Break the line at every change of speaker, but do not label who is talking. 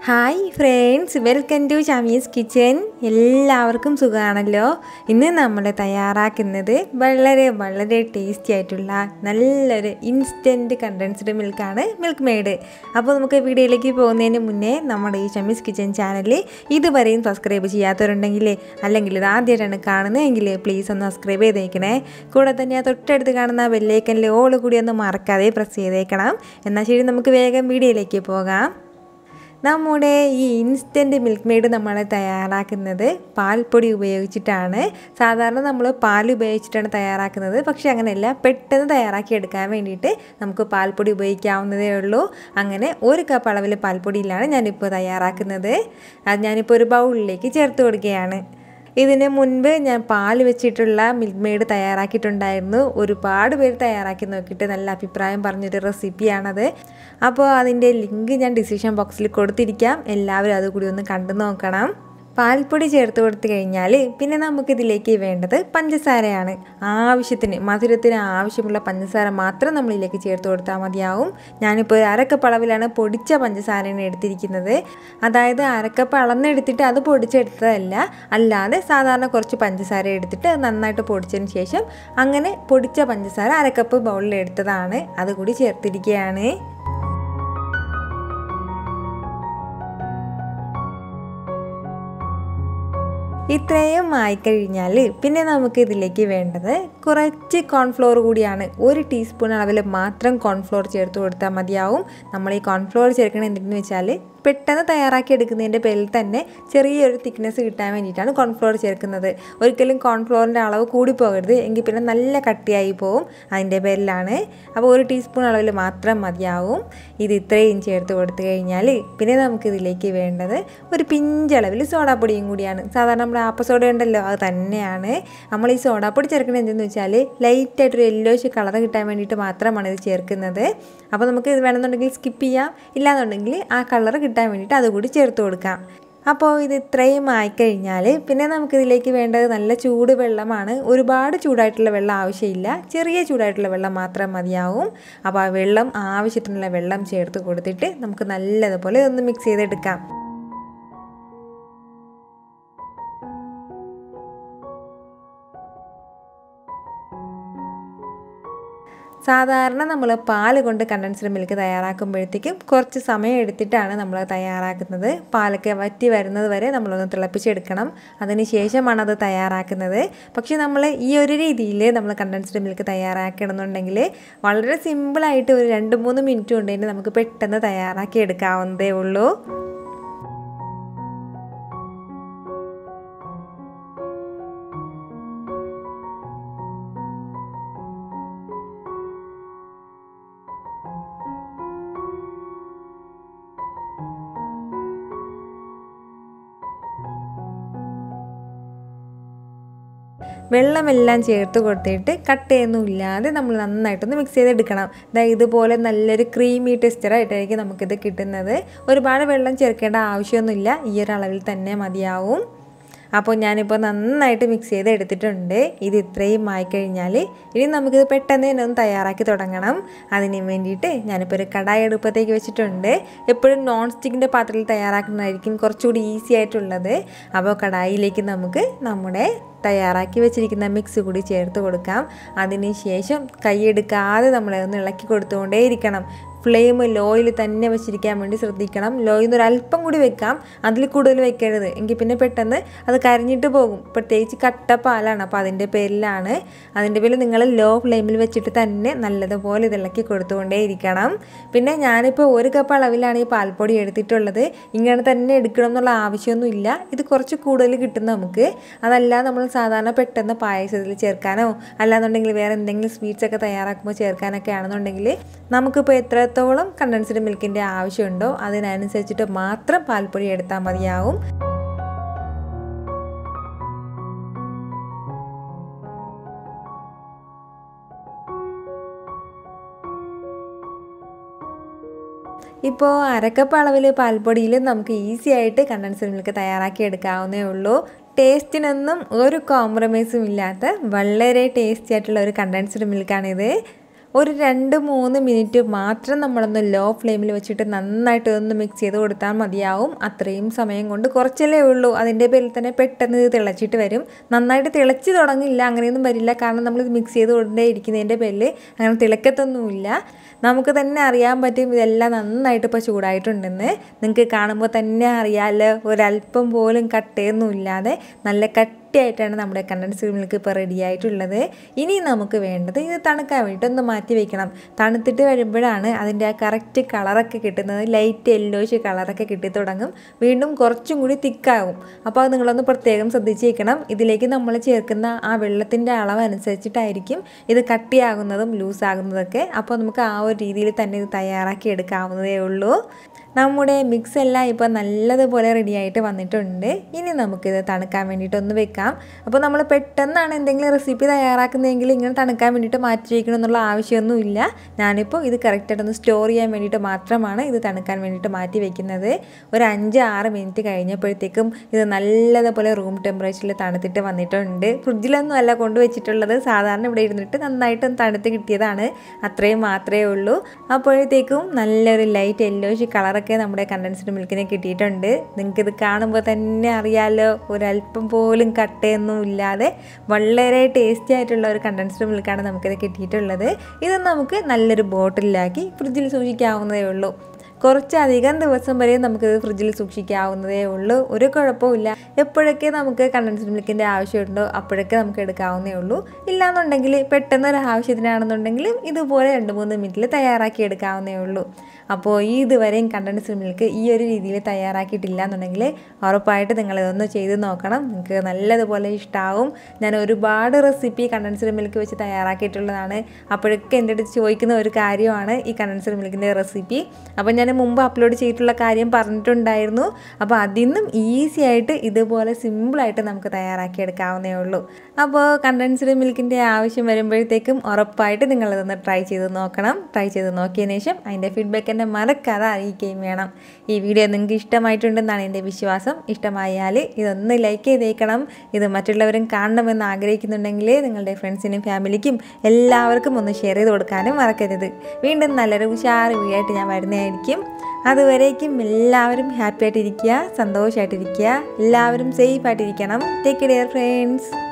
hi friends welcome to Shamees kitchen എല്ലാവർക്കും സുഖമാണല്ലോ ഇന്ന് നമ്മൾ തയ്യാറാക്കുന്നത് വളരെ വളരെ ടേസ്റ്റി ആയിട്ടുള്ള നല്ലൊരു ഇൻസ്റ്റൻറ്റ് കണ്ടൻസ്ഡ് മിൽക്കാണ് മിൽക്ക് മെയ്ഡ് അപ്പോൾ നമുക്ക് വീഡിയോയിലേക്ക് പോകുന്നതിന് മുന്നേ നമ്മുടെ ഈ ഷമീസ് കിച്ചൻ ചാനൽ ഇതുവരെയും സബ്സ്ക്രൈബ് ചെയ്യാത്തവരുണ്ടെങ്കിൽ അല്ലെങ്കിൽ ഇത് ആദ്യമായിട്ടാണ് കാണുന്നതെങ്കിൽ പ്ലീസ് ഒന്ന് സബ്സ്ക്രൈബ് ചെയ്തേക്കണേ കൂടെ തന്നെ ആ തൊട്ടടുത്ത് കാണുന്ന ബെല്ലേക്കനിൽ ഓൾ കൂടി ഒന്ന് മറക്കാതെ പ്രസ് ചെയ്തേക്കണം എന്നാൽ ശരി നമുക്ക് വേഗം വീഡിയോയിലേക്ക് പോകാം നമ്മുടെ ഈ ഇൻസ്റ്റൻറ്റ് മിൽക്ക് മെയ്ഡ് നമ്മൾ തയ്യാറാക്കുന്നത് പാൽപ്പൊടി ഉപയോഗിച്ചിട്ടാണ് സാധാരണ നമ്മൾ പാൽ ഉപയോഗിച്ചിട്ടാണ് തയ്യാറാക്കുന്നത് പക്ഷേ അങ്ങനെയല്ല പെട്ടെന്ന് തയ്യാറാക്കി എടുക്കാൻ വേണ്ടിയിട്ട് നമുക്ക് പാൽപ്പൊടി ഉപയോഗിക്കാവുന്നതേ ഉള്ളൂ അങ്ങനെ ഒരു കപ്പ് അളവിൽ പാൽപ്പൊടിയിലാണ് ഞാനിപ്പോൾ തയ്യാറാക്കുന്നത് അത് ഞാനിപ്പോൾ ഒരു ബൗളിലേക്ക് ചേർത്ത് കൊടുക്കുകയാണ് ഇതിന് മുൻപ് ഞാൻ പാൽ വെച്ചിട്ടുള്ള മിൽക്ക് മെയ്ഡ് തയ്യാറാക്കിയിട്ടുണ്ടായിരുന്നു ഒരുപാട് പേര് തയ്യാറാക്കി നോക്കിയിട്ട് നല്ല അഭിപ്രായം പറഞ്ഞൊരു റെസിപ്പിയാണത് അപ്പോൾ അതിൻ്റെ ലിങ്ക് ഞാൻ ഡിസിഷൻ ബോക്സിൽ കൊടുത്തിരിക്കാം എല്ലാവരും അതുകൂടി ഒന്ന് കണ്ടു നോക്കണം പാൽപ്പൊടി ചേർത്ത് കൊടുത്തു കഴിഞ്ഞാൽ പിന്നെ നമുക്കിതിലേക്ക് വേണ്ടത് പഞ്ചസാരയാണ് ആവശ്യത്തിന് മധുരത്തിന് ആവശ്യമുള്ള പഞ്ചസാര മാത്രം നമ്മളിതിലേക്ക് ചേർത്ത് കൊടുത്താൽ മതിയാവും ഞാനിപ്പോൾ അരക്കപ്പ് അളവിലാണ് പൊടിച്ച പഞ്ചസാരയാണ് എടുത്തിരിക്കുന്നത് അതായത് അരക്കപ്പ് അളന്നെടുത്തിട്ട് അത് പൊടിച്ചെടുത്തതല്ല അല്ലാതെ സാധാരണ കുറച്ച് പഞ്ചസാര എടുത്തിട്ട് അത് നന്നായിട്ട് പൊടിച്ചതിന് ശേഷം അങ്ങനെ പൊടിച്ച പഞ്ചസാര അരക്കപ്പ് ബൗളിൽ എടുത്തതാണ് അതുകൂടി ചേർത്തിരിക്കുകയാണ് ഇത്രയും ആയിക്കഴിഞ്ഞാൽ പിന്നെ നമുക്ക് ഇതിലേക്ക് വേണ്ടത് കുറച്ച് കോൺഫ്ലോർ കൂടിയാണ് ഒരു ടീസ്പൂൺ അളവിൽ മാത്രം കോൺഫ്ലോർ ചേർത്ത് കൊടുത്താൽ മതിയാവും നമ്മൾ ഈ കോൺഫ്ലോർ ചേർക്കണത് എന്തെന്ന് വെച്ചാൽ പെട്ടെന്ന് തയ്യാറാക്കി എടുക്കുന്നതിൻ്റെ പേരിൽ തന്നെ ചെറിയൊരു തിക്നെസ് കിട്ടാൻ വേണ്ടിയിട്ടാണ് കോൺഫ്ലോർ ചേർക്കുന്നത് ഒരിക്കലും കോൺഫ്ലോറിൻ്റെ അളവ് കൂടി പോകരുത് എങ്കിൽ പിന്നെ നല്ല കട്ടിയായി പോവും അതിൻ്റെ പേരിലാണ് അപ്പോൾ ഒരു ടീസ്പൂൺ അളവിൽ മാത്രം മതിയാവും ഇത് ഇത്രയും ചേർത്ത് കൊടുത്തു കഴിഞ്ഞാൽ പിന്നെ നമുക്കിതിലേക്ക് വേണ്ടത് ഒരു പിഞ്ചളവിൽ സോഡാപ്പൊടിയും കൂടിയാണ് സാധാരണ നമ്മുടെ ആപ്പ സോഡ ഉണ്ടല്ലോ അത് തന്നെയാണ് നമ്മൾ ഈ സോഡാപ്പൊടി ചേർക്കുന്നത് എന്തെന്ന് വെച്ചാൽ ലൈറ്റായിട്ടൊരു യെല്ലോഷ് കളർ കിട്ടാൻ വേണ്ടിയിട്ട് മാത്രമാണ് ഇത് ചേർക്കുന്നത് അപ്പോൾ നമുക്ക് ഇത് വേണമെന്നുണ്ടെങ്കിൽ സ്കിപ്പ് ചെയ്യാം ഇല്ലാന്നുണ്ടെങ്കിൽ ആ കളർ കിട്ടാൻ വേണ്ടിയിട്ട് അതുകൂടി ചേർത്ത് കൊടുക്കാം അപ്പോൾ ഇത് ഇത്രയും ആയിക്കഴിഞ്ഞാൽ പിന്നെ നമുക്കിതിലേക്ക് വേണ്ടത് നല്ല ചൂട് വെള്ളമാണ് ഒരുപാട് ചൂടായിട്ടുള്ള വെള്ളം ആവശ്യമില്ല ചെറിയ ചൂടായിട്ടുള്ള വെള്ളം മാത്രം മതിയാവും അപ്പോൾ ആ വെള്ളം ആവശ്യത്തിനുള്ള വെള്ളം ചേർത്ത് കൊടുത്തിട്ട് നമുക്ക് നല്ലതുപോലെ ഒന്ന് മിക്സ് ചെയ്തെടുക്കാം സാധാരണ നമ്മൾ പാൽ കൊണ്ട് കണ്ടൻസ്ഡ് മിൽക്ക് തയ്യാറാക്കുമ്പോഴത്തേക്കും കുറച്ച് സമയം എടുത്തിട്ടാണ് നമ്മൾ തയ്യാറാക്കുന്നത് പാലൊക്കെ വറ്റി വരുന്നത് വരെ നമ്മളൊന്ന് തിളപ്പിച്ചെടുക്കണം അതിന് ശേഷമാണ് അത് തയ്യാറാക്കുന്നത് പക്ഷേ നമ്മൾ ഈ ഒരു രീതിയിൽ നമ്മൾ കണ്ടൻസ്ഡ് മിൽക്ക് തയ്യാറാക്കണമെന്നുണ്ടെങ്കിൽ വളരെ സിമ്പിളായിട്ട് ഒരു രണ്ട് മൂന്ന് മിനിറ്റ് കൊണ്ട് തന്നെ നമുക്ക് പെട്ടെന്ന് തയ്യാറാക്കി എടുക്കാവുന്നതേ ഉള്ളൂ വെള്ളമെല്ലാം ചേർത്ത് കൊടുത്തിട്ട് കട്ടയൊന്നും ഇല്ലാതെ നമ്മൾ നന്നായിട്ടൊന്ന് മിക്സ് ചെയ്തെടുക്കണം അതായത് ഇതുപോലെ നല്ലൊരു ക്രീമി ടെക്സ്ചറായിട്ടായിരിക്കും നമുക്കിത് കിട്ടുന്നത് ഒരുപാട് വെള്ളം ചേർക്കേണ്ട ആവശ്യമൊന്നുമില്ല ഈ ഒരു അളവിൽ തന്നെ മതിയാവും അപ്പോൾ ഞാനിപ്പോൾ നന്നായിട്ട് മിക്സ് ചെയ്ത് എടുത്തിട്ടുണ്ട് ഇത് ഇത്രയും ആയിക്കഴിഞ്ഞാൽ ഇനി നമുക്കിത് പെട്ടെന്ന് തന്നെ ഒന്ന് തയ്യാറാക്കി തുടങ്ങണം അതിന് വേണ്ടിയിട്ട് ഞാനിപ്പോൾ ഒരു കടായി അടുപ്പത്തേക്ക് വെച്ചിട്ടുണ്ട് എപ്പോഴും നോൺ സ്റ്റിക്കിൻ്റെ പാത്രത്തിൽ തയ്യാറാക്കുന്നതായിരിക്കും കുറച്ചുകൂടി ഈസി ആയിട്ടുള്ളത് അപ്പോൾ കടായിലേക്ക് നമുക്ക് നമ്മുടെ തയ്യാറാക്കി വെച്ചിരിക്കുന്ന മിക്സ് കൂടി ചേർത്ത് കൊടുക്കാം അതിന് ശേഷം കൈയെടുക്കാതെ നമ്മളെ ഒന്ന് ഇളക്കി കൊടുത്തുകൊണ്ടേ ഇരിക്കണം ഫ്ലെയിം ലോയിൽ തന്നെ വെച്ചിരിക്കാൻ വേണ്ടി ശ്രദ്ധിക്കണം ലോയിൽ നിന്ന് ഒരല്പം കൂടി വെക്കാം അതിൽ കൂടുതൽ വെക്കരുത് എങ്കിൽ പിന്നെ പെട്ടെന്ന് അത് കരിഞ്ഞിട്ട് പോകും പ്രത്യേകിച്ച് കട്ട പാലാണ് അപ്പോൾ അതിൻ്റെ പേരിലാണ് അതിൻ്റെ പേരിൽ നിങ്ങൾ ലോ ഫ്ലെയിമിൽ വെച്ചിട്ട് തന്നെ നല്ലതുപോലെ ഇത് ഇളക്കി കൊടുത്തുകൊണ്ടേ ഇരിക്കണം പിന്നെ ഞാനിപ്പോൾ ഒരു കപ്പ് അളവിലാണ് ഈ പാൽപ്പൊടി എടുത്തിട്ടുള്ളത് ഇങ്ങനെ തന്നെ എടുക്കണം എന്നുള്ള ആവശ്യമൊന്നുമില്ല ഇത് കുറച്ച് കൂടുതൽ കിട്ടും നമുക്ക് അതല്ല നമ്മൾ സാധാരണ പെട്ടെന്ന് പായസത്തിൽ ചേർക്കാനോ അല്ലാന്നുണ്ടെങ്കിൽ വേറെ എന്തെങ്കിലും സ്വീറ്റ്സ് ഒക്കെ തയ്യാറാക്കുമ്പോൾ ചേർക്കാനൊക്കെ ആണെന്നുണ്ടെങ്കിൽ നമുക്കിപ്പോൾ എത്രത്തോളം കണ്ടൻസ്ഡ് മിൽക്കിൻ്റെ ആവശ്യമുണ്ടോ അതിനനുസരിച്ചിട്ട് മാത്രം പാൽപ്പൊടി എടുത്താൽ മതിയാവും ഇപ്പോൾ അരക്കപ്പ് അളവിൽ പാൽപ്പൊടിയിൽ നമുക്ക് ഈസി ആയിട്ട് കണ്ടൻസ്ഡ് മിൽക്ക് തയ്യാറാക്കി എടുക്കാവുന്നേ ഉള്ളൂ ടേസ്റ്റിനൊന്നും ഒരു കോംപ്രമൈസും ഇല്ലാത്ത വളരെ ടേസ്റ്റി ആയിട്ടുള്ള ഒരു കണ്ടൻസ്ഡ് മിൽക്കാണിത് ഒരു രണ്ട് മൂന്ന് മിനിറ്റ് മാത്രം നമ്മളൊന്ന് ലോ ഫ്ലെയിമിൽ വെച്ചിട്ട് നന്നായിട്ട് ഒന്ന് മിക്സ് ചെയ്ത് കൊടുത്താൽ മതിയാവും അത്രയും സമയം കൊണ്ട് കുറച്ചല്ലേ ഉള്ളൂ അതിൻ്റെ പേരിൽ തന്നെ പെട്ടെന്ന് ഇത് തിളച്ചിട്ട് വരും നന്നായിട്ട് തിളച്ച് തുടങ്ങില്ല അങ്ങനെയൊന്നും വരില്ല കാരണം നമ്മളിത് മിക്സ് ചെയ്ത് കൊണ്ടേ ഇരിക്കുന്നതിൻ്റെ പേരിൽ അങ്ങനെ തിളക്കത്തൊന്നുമില്ല നമുക്ക് തന്നെ അറിയാൻ പറ്റും ഇതെല്ലാം നന്നായിട്ട് ഇപ്പോൾ ചൂടായിട്ടുണ്ടെന്ന് നിങ്ങൾക്ക് കാണുമ്പോൾ തന്നെ അറിയാമല്ലോ ഒരല്പം പോലും കട്ടയൊന്നും ഇല്ലാതെ നല്ല കട്ടിയായിട്ടാണ് നമ്മുടെ കണ്ടൻസ്ഡ് മിൽക്ക് ഇപ്പോൾ റെഡി ആയിട്ടുള്ളത് ഇനി നമുക്ക് വേണ്ടത് ഇത് തണുക്കാൻ വേണ്ടിയിട്ട് ഒന്ന് മാറ്റി വെക്കണം തണുത്തിട്ട് വരുമ്പോഴാണ് അതിൻ്റെ ആ കറക്റ്റ് കളറൊക്കെ കിട്ടുന്നത് ലൈറ്റ് യെല്ലോഷ് കളറൊക്കെ കിട്ടി തുടങ്ങും വീണ്ടും കുറച്ചും കൂടി തിക്കാകും അപ്പോൾ അത് നിങ്ങളൊന്ന് പ്രത്യേകം ശ്രദ്ധിച്ചേക്കണം ഇതിലേക്ക് നമ്മൾ ചേർക്കുന്ന ആ വെള്ളത്തിൻ്റെ അളവ് അനുസരിച്ചിട്ടായിരിക്കും ഇത് കട്ടിയാകുന്നതും ലൂസാകുന്നതൊക്കെ അപ്പോൾ നമുക്ക് ആ ഒരു രീതിയിൽ തന്നെ ഇത് തയ്യാറാക്കി എടുക്കാവുന്നതേ ഉള്ളൂ നമ്മുടെ മിക്സ് എല്ലാം ഇപ്പോൾ നല്ലതുപോലെ റെഡി ആയിട്ട് വന്നിട്ടുണ്ട് ഇനി നമുക്കിത് തണുക്കാൻ വേണ്ടിയിട്ട് ഒന്ന് വെക്കാം അപ്പോൾ നമ്മൾ പെട്ടെന്നാണ് എന്തെങ്കിലും റെസിപ്പി തയ്യാറാക്കുന്നതെങ്കിൽ ഇങ്ങനെ തണുക്കാൻ വേണ്ടിയിട്ട് മാറ്റി വയ്ക്കണം എന്നുള്ള ആവശ്യമൊന്നുമില്ല ഞാനിപ്പോൾ ഇത് കറക്റ്റായിട്ടൊന്ന് സ്റ്റോർ ചെയ്യാൻ വേണ്ടിയിട്ട് മാത്രമാണ് ഇത് തണുക്കാൻ വേണ്ടിയിട്ട് മാറ്റി വെക്കുന്നത് ഒരു അഞ്ച് ആറ് മിനിറ്റ് കഴിഞ്ഞപ്പോഴത്തേക്കും ഇത് നല്ലതുപോലെ റൂം ടെമ്പറേച്ചറിൽ തണുത്തിട്ട് വന്നിട്ടുണ്ട് ഫ്രിഡ്ജിലൊന്നും അല്ല കൊണ്ടുവച്ചിട്ടുള്ളത് സാധാരണ ഇവിടെ ഇരുന്നിട്ട് നന്നായിട്ട് തണുത്ത് കിട്ടിയതാണ് അത്രയും മാത്രമേ ഉള്ളൂ അപ്പോഴത്തേക്കും നല്ലൊരു ലൈറ്റ് യെല്ലോഷ് കളറൊക്കെ നമ്മുടെ കണ്ടൻസ്ഡ് മിൽക്കിനെ കിട്ടിയിട്ടുണ്ട് നിങ്ങൾക്കിത് കാണുമ്പോൾ തന്നെ അറിയാലോ ഒരല്പം പോലും കട്ടയൊന്നും ഇല്ലാതെ വളരെ ടേസ്റ്റി ആയിട്ടുള്ള ഒരു കണ്ടൻസ്ഡ് മിൽക്കാണ് നമുക്കിത് കിട്ടിയിട്ടുള്ളത് ഇത് നമുക്ക് നല്ലൊരു ബോട്ടിലാക്കി ഫ്രിഡ്ജിൽ സൂക്ഷിക്കാവുന്നതേ ഉള്ളൂ കുറച്ചധികം ദിവസം വരെ നമുക്കിത് ഫ്രിഡ്ജിൽ സൂക്ഷിക്കാവുന്നതേ ഉള്ളൂ ഒരു കുഴപ്പമില്ല എപ്പോഴൊക്കെ നമുക്ക് കണ്ടൻസ്ഡ് മിൽക്കിൻ്റെ ആവശ്യമുണ്ടോ അപ്പോഴൊക്കെ നമുക്ക് എടുക്കാവുന്നേ ഉള്ളൂ ഇല്ലാന്നുണ്ടെങ്കിൽ പെട്ടെന്ന് ഒരു ആവശ്യത്തിനാണെന്നുണ്ടെങ്കിൽ ഇതുപോലെ രണ്ട് മൂന്ന് മിനിറ്റിൽ തയ്യാറാക്കി എടുക്കാവുന്നേ ഉള്ളൂ അപ്പോൾ ഈ ഇതുവരെയും കണ്ടൻസ്ഡ് മിൽക്ക് ഈ ഒരു രീതിയിൽ തയ്യാറാക്കിയിട്ടില്ല എന്നുണ്ടെങ്കിൽ ഉറപ്പായിട്ട് നിങ്ങളിതൊന്ന് ചെയ്ത് നോക്കണം നിങ്ങൾക്ക് നല്ലതുപോലെ ഇഷ്ടമാവും ഞാൻ ഒരുപാട് റെസിപ്പി കണ്ടൻസ്ഡ് മിൽക്ക് വെച്ച് തയ്യാറാക്കിയിട്ടുള്ളതാണ് അപ്പോഴൊക്കെ എൻ്റെ അടുത്ത് ചോദിക്കുന്ന ഒരു കാര്യമാണ് ഈ കണ്ടൻസ്ഡ് മിൽക്കിൻ്റെ റെസിപ്പി അപ്പോൾ ഞാൻ മുമ്പ് അപ്ലോഡ് ചെയ്തിട്ടുള്ള കാര്യം പറഞ്ഞിട്ടുണ്ടായിരുന്നു അപ്പോൾ അതിൽ നിന്നും ഈസി ആയിട്ട് ഇതുപോലെ സിമ്പിളായിട്ട് നമുക്ക് തയ്യാറാക്കി എടുക്കാവുന്നേ ഉള്ളൂ അപ്പോൾ കണ്ടൻസ്ഡ് മിൽക്കിൻ്റെ ആവശ്യം വരുമ്പോഴത്തേക്കും ഉറപ്പായിട്ട് നിങ്ങളിതൊന്ന് ട്രൈ ചെയ്ത് നോക്കണം ട്രൈ ചെയ്ത് നോക്കിയതിന് ശേഷം അതിൻ്റെ ഫീഡ്ബാക്ക് എന്നെ മറക്കാതെ അറിയിക്കുകയും വേണം ഈ വീഡിയോ നിങ്ങൾക്ക് ഇഷ്ടമായിട്ടുണ്ടെന്നാണ് എൻ്റെ വിശ്വാസം ഇഷ്ടമായാൽ ഇതൊന്ന് ലൈക്ക് ചെയ്തേക്കണം ഇത് മറ്റുള്ളവരും കാണണമെന്ന് ആഗ്രഹിക്കുന്നുണ്ടെങ്കിൽ നിങ്ങളുടെ ഫ്രണ്ട്സിനും ഫാമിലിക്കും എല്ലാവർക്കും ഒന്ന് ഷെയർ ചെയ്ത് കൊടുക്കാനും മറക്കരുത് വീണ്ടും നല്ലൊരു ഉഷാറ് വീഡിയോ ആയിട്ട് ഞാൻ വരുന്നതായിരിക്കും അതുവരേക്കും എല്ലാവരും ഹാപ്പി ആയിട്ടിരിക്കുക സന്തോഷമായിട്ടിരിക്കുക എല്ലാവരും സേഫ് ആയിട്ടിരിക്കണം ടേക്ക് കെയർ ഫ്രണ്ട്സ്